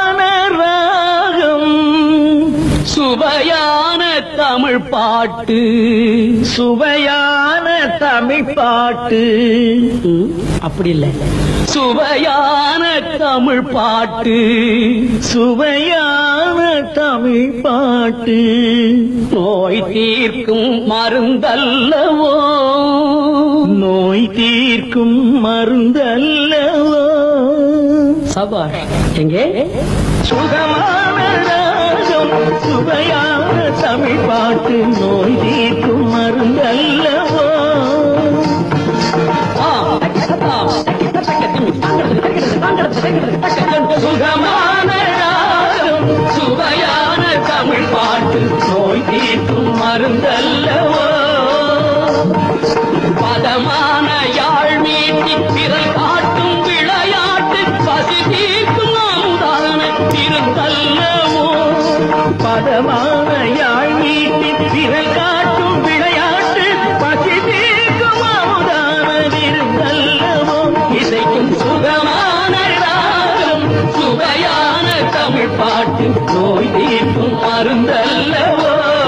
சுகமான ராகம் சுவையான தமிழ் பாட்டு சுவையான தமிழ் பாட்டு அப்படி இல்லை சுவையான தமிழ் பாட்டு சுவையான தமிழ் பாட்டு நோய் தீர்க்கும் மருந்தல்லவோ நோய் தீர்க்கும் மருந்தல்லவோ சபாஷ் எங்கே சுகமான ராகம் சுவையான தமிழ் பாட்டு நோய் தீர்க்கும் மருந்தல்லவோ சுகமான ராகம் சுவையான தமிழ் பாட்டு நோய் தீர்க்கும் மருந்தல்லவோ பதமான யாழ் மீட்டி பிறல் காட்டும் விளையாட்டு பசி தீர்க்கும் அமுதான திருந்தல்லவோ பதமான யாழ் மீட்டி பிறல் காட்டும் விளையாட்டு பசி தீர்க்கும் அமுதான திருந்தல்லவோ இசைக்கும் சுகமான ராகம் சுவையான தமிழ் பாட்டு நோய் தீர்க்கும் மருந்தல்லவோ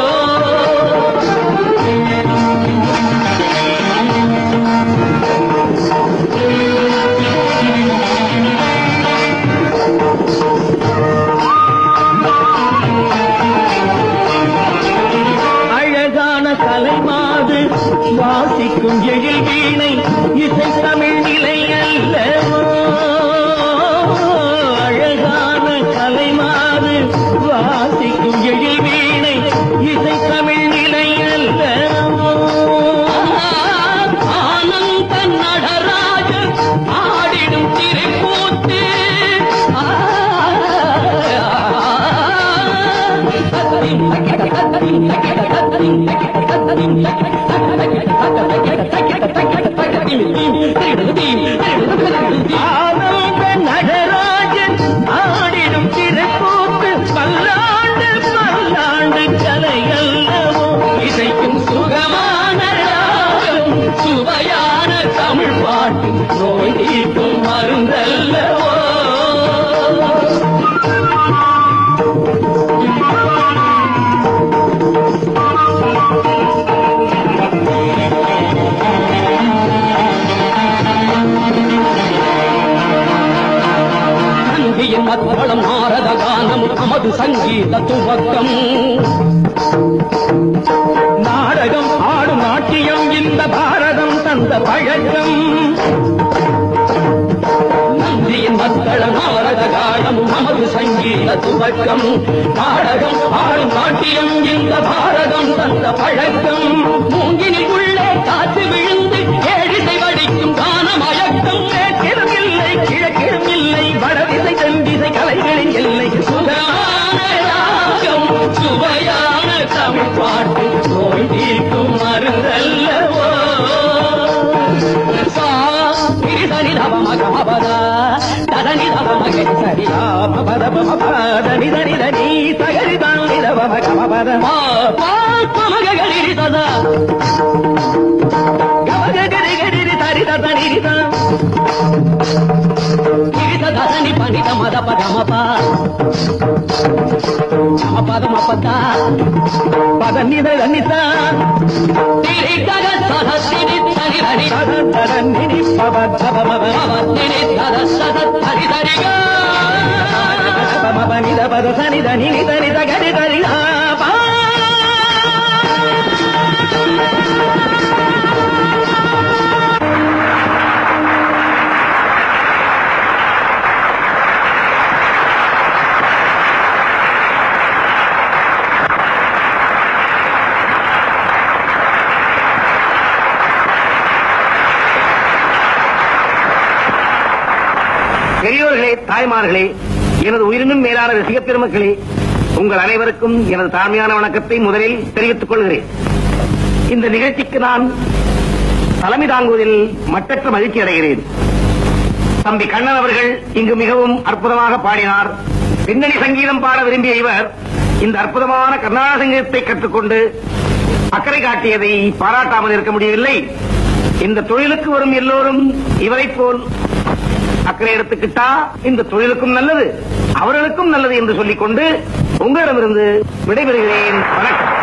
அழகான கலைமாது வாசிக்கும் எழில் வீணை இசை தமிழ் நிலை அல்லவோ அழகான கலைமாது வாசிக்கும் எழில் வீணை இசை தமிழ் நிலை அல்லவோ ஆனந்த நடராஜ ஆடிடும் திருக்கூத்து ஆனந்த நடராஜன் ஆடிடும் திருக்கூத்து பல்லாண்டு பல்லாண்டு கலையல்லவோ இசைக்கும் சுகமான ராகம் சுவையான தமிழ் பாட்டு நோய் தீர்க்கும் மருந்தல்லவோ நந்தியின் மத்தளம் நாரத கானம் அமது சங்கீத துவக்கம் நாடகம் ஆடும் நாட்டியம் இந்த பாரதம் தந்த பழக்கம் நந்தியின் மத்தள நாரத கானம் அமது சங்கீத துவக்கம் நாடகம் ஆடும் நாட்டியம் இந்த பாரதம் தந்த பழக்கம் மூங்கினில் உள்ளே காற்று விழுந்து ஏழிசை வடிக்கும் கான மயக்கம் மேற்கிலும் இல்லை கிழக்கிலும் இல்லை வடதிசை தென்திசை கலைகளின் எல்லை சுகமான ராகம் சுவையான தமிழ் பாட்டு நோய் தீர்க்கும் மருந்தல்லவோ சா நிரிசனி தவ மக மபத ததனி தவ மக சரி மபத மபத நிதனி தனி சகரி தான் நிதவ மக மபத மா பா மக கரி ததா கவக கரி கரி தரி தத நிரித நிரித ததனி பனித மத பத மப பத மபத பத நித நித திரி தக சத திரி தரி தரி தத தத நிரி பவ தவ மவ மவ திரி தத சத தரி தரி க மப நித பத சனி த நிரி தரி த கரி தரி ஆ பா பெரியோர்களே தாய்மார்களே எனது உயிரினும் மேலான ரசிக பெருமக்களே உங்கள் அனைவருக்கும் எனது தாழ்மையான வணக்கத்தை முதலில் தெரிவித்துக் கொள்கிறேன் இந்த நிகழ்ச்சிக்கு நான் தலைமை தாங்குவதில் மட்டற்ற மகிழ்ச்சி அடைகிறேன் தம்பி கண்ணன் அவர்கள் இங்கு மிகவும் அற்புதமாக பாடினார் பின்னணி சங்கீதம் பாட விரும்பிய இவர் இந்த அற்புதமான கர்நாடக சங்கீதத்தை கற்றுக்கொண்டு அக்கறை காட்டியதை பாராட்டாமல் இருக்க முடியவில்லை இந்த தொழிலுக்கு வரும் எல்லோரும் இவரைப் போல் அக்கறை எடுத்துக்கிட்டா இந்த தொழிலுக்கும் நல்லது அவர்களுக்கும் நல்லது என்று சொல்லிக் கொண்டு உங்களிடமிருந்து விடைபெறுகிறேன் வணக்கம்